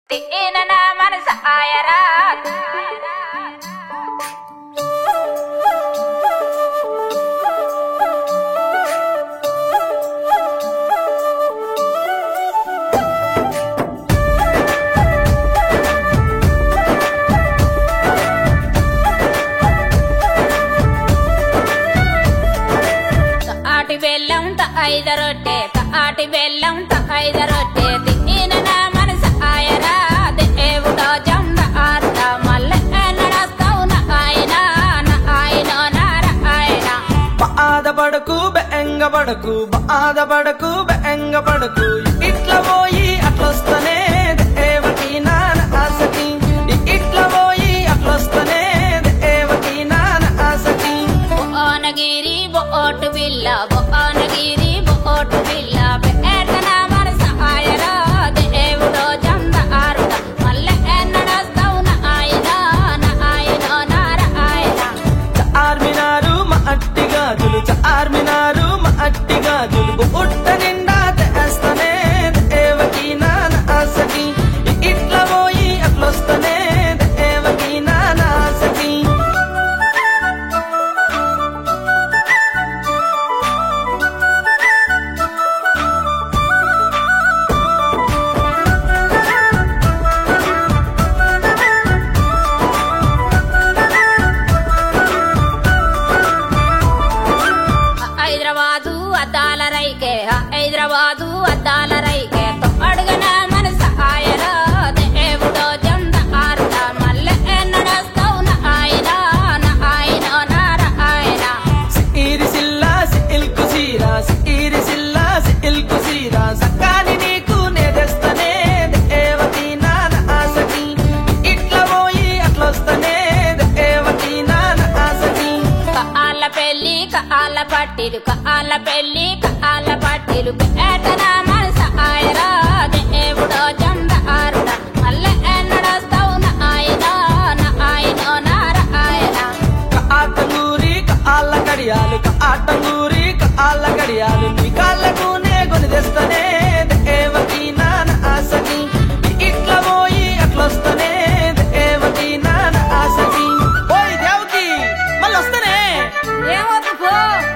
ఈయన నా మనసు ఆయరా ఆటి బెల్లం త ఐద రొట్టె త ఆటి బెల్లం త ఐద రొట్టె తిన్న నా మనసు ఆయరా దేవుడో జంద ఆరుట మల్ల నడస్తావు నా ఆయన నా ఆయన నార ఆయన బాధపడకు బెంగపడకు బాధపడకు బెంగపడకు ఇట్లా పోయి అట్లొస్తనే దేవకి నాన్న ఆసకి ఇట్లా పోయి అట్లొస్తనే దేవకి నాన్న ఆసకి బోనగిరి బోటు బిల్ల బోనగిరి బోటు బిల్ల బేటన మనసు ఆయరా దేవుడో జంద ఆరుట మల్ల నడస్తావు నా ఆయన నా ఆయన నార ఆయన చార్మినారు మా అట్టి గాజులు చార్మినారు మా అట్టి గాజులు బుట్ట నిండా తెస్తనే దేవకి నాన్న ఆసకి ఇట్లా పోయి అట్లొస్తనే దేవకి నాన్న ఆసకి హైదరాబాదు అద్దాల రైకే హైదరాబాదు అద్దాల రైకే అడుగన మనసు ఆయరా దేవుడో జంద ఆరుట మల్లె నడస్తావు నా ఆయన నా ఆయన నార ఆయన సిరి సిల్లా సిల్కు సీరా సిరి సిల్లా సిల్కు సీరా సక్కాని నీకు నేదెస్తనే దేవతి నాన్న ఆసకి ఇట్లా పోయి అట్లొస్తనే దేవతి నాన్న ఆసకి కాళ్ళ పెళ్ళి కాళ్ళ పట్టిలు కాళ్ళ పెళ్ళి కాళ్ళ పట్టిలు పేటన మనసు ఆయరా దేవుడో జంద ఆరుట మల్లె నడస్తావు నా ఆయన నా ఆయన నార ఆయన కాటంగూరి కాళ్ళ కడియాలు కాటంగూరి కాళ్ళ కడియాలు నీ కాళ్ళకు నే కొని తెస్తనే దేవతి నాన్న ఆసకి ఇట్లా పోయి అట్లొస్తనే దేవతి నాన్న ఆసకి ఓయ్ దేవకి మళ్ళొస్తనే ఏమవుతుంది పో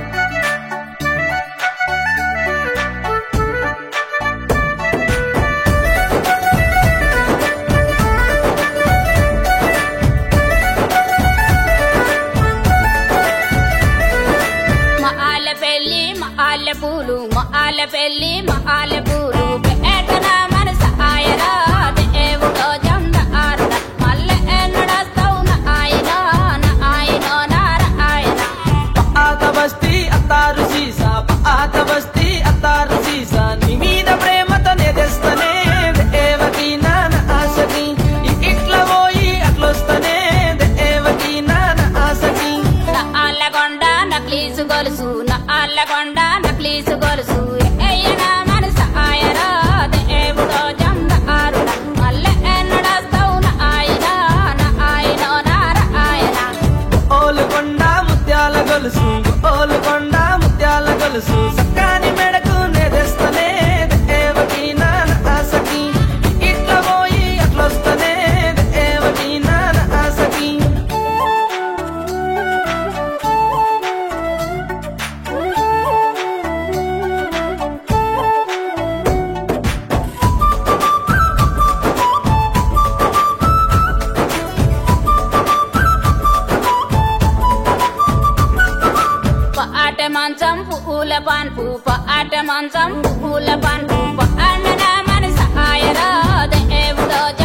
మా ఆల పెళ్ళి మా ఆల పూలు మా ఆల పెళ్ళి మా ఆల పూలు పేటన మనసు ఆయరా దేవుడో జంద ఆరుడ మల్లె నడస్తావు నా ఆయన నా ఆయన నార ఆయన పాత బస్తీ అత్తారు సీసా పాత బస్తీ అత్తారు సీసా నీ మీద ప్రేమతో తెస్తనే దేవకి నాన్న ఆసకి ఇట్లా పోయి అట్లొస్తనే దేవకి నాన్న ఆసకి నా ఆళ్ళగొండ నక్లీసు గొలుసు నా ఆళ్ళగొండ నక్లీసు గొలుసు ఎయ్యన మనసు ఆయరా దేవుడో జంద ఆరుడ మల్లె నడస్తావు నా ఆయన నా ఆయన నార ఆయన ఓలుకొండ ముత్యాల గొలుసు ఓలుకొండ ముత్యాల గొలుసు సక్కాని మెడకు తెస్తనే దేవకి నాన్న ఆసకి ఇట్లా పోయి అట్లొస్తనే దేవకి నాన్న ఆసకి పాట మంచం పూల పాన్పు పాట మంచం పూల పాన్పు అన్న మనసు ఆయరా దేవుడో